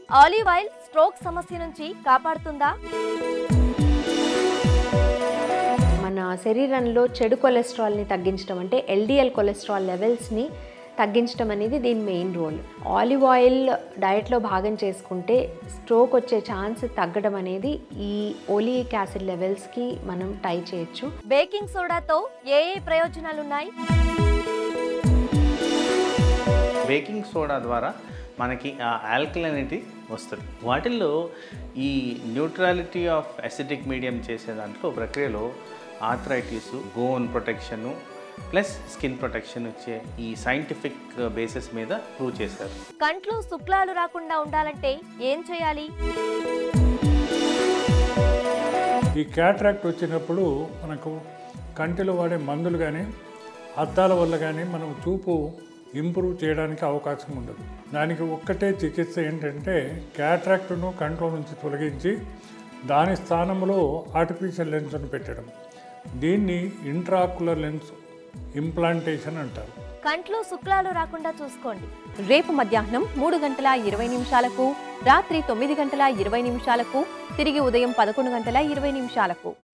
olive oil stroke సమస్య నుంచి కాపాడుతుందా మన శరీరంలో చెడు కొలెస్ట్రాల్ని తగ్గించడం అంటే ఎల్డిఎల్ కొలెస్ట్రాల్ లెవెల్స్ని తగ్గించడం అనేది దీని మెయిన్ రోల్ ఆలివ్ ఆయిల్ డయట్లో భాగం చేసుకుంటే స్ట్రోక్ వచ్చే ఛాన్స్ తగ్గడం అనేది ఈ ఓలిక్ యాసిడ్ లెవెల్స్కి మనం టై చేయొచ్చు బేకింగ్ సోడాతో ఏ ఏ ప్రయోజనాలున్నాయి బేకింగ్ సోడా ద్వారా మనకి ఆ ఆల్కలైనిటీ వస్తుంది వాటిల్లో ఈ న్యూట్రాలిటీ ఆఫ్ అసిడిక్ మీడియం చేసే దాంట్లో ప్రక్రియలో arthritis bone protection plus skin protection ఇచ్చే ఈ సైంటిఫిక్ బేసిస్ మీద ప్రూవ్ చేశారు కంట్లో శుక్లాలు రాకుండా ఉండాలంటే ఏం చేయాలి ఈ క్యాట్రాక్ట్ వచ్చినప్పుడు మనకు కంటిలో వాడే మందులు కానీ అద్దాల వల్ల కానీ మనం చూపు ఇంప్రూవ్ చేయడానికి అవకాశం ఉండదు దానికి ఒక్కటే చికిత్స ఏంటంటే క్యాట్రాక్ట్ను కంట్లో నుంచి తొలగించి దాని స్థానంలో ఆర్టిఫిషియల్ లెన్స్ను పెట్టడం దీన్ని ఇంట్రాకులర్ లెన్స్ ఇంప్లాంటేషన్ అంటారు కంట్లో శుక్లాలు రాకుండా చూసుకోండి రేపు మధ్యాహ్నం మూడు గంటల ఇరవై నిమిషాలకు రాత్రి తొమ్మిది గంటల ఇరవై నిమిషాలకు తిరిగి ఉదయం పదకొండు గంటల ఇరవై నిమిషాలకు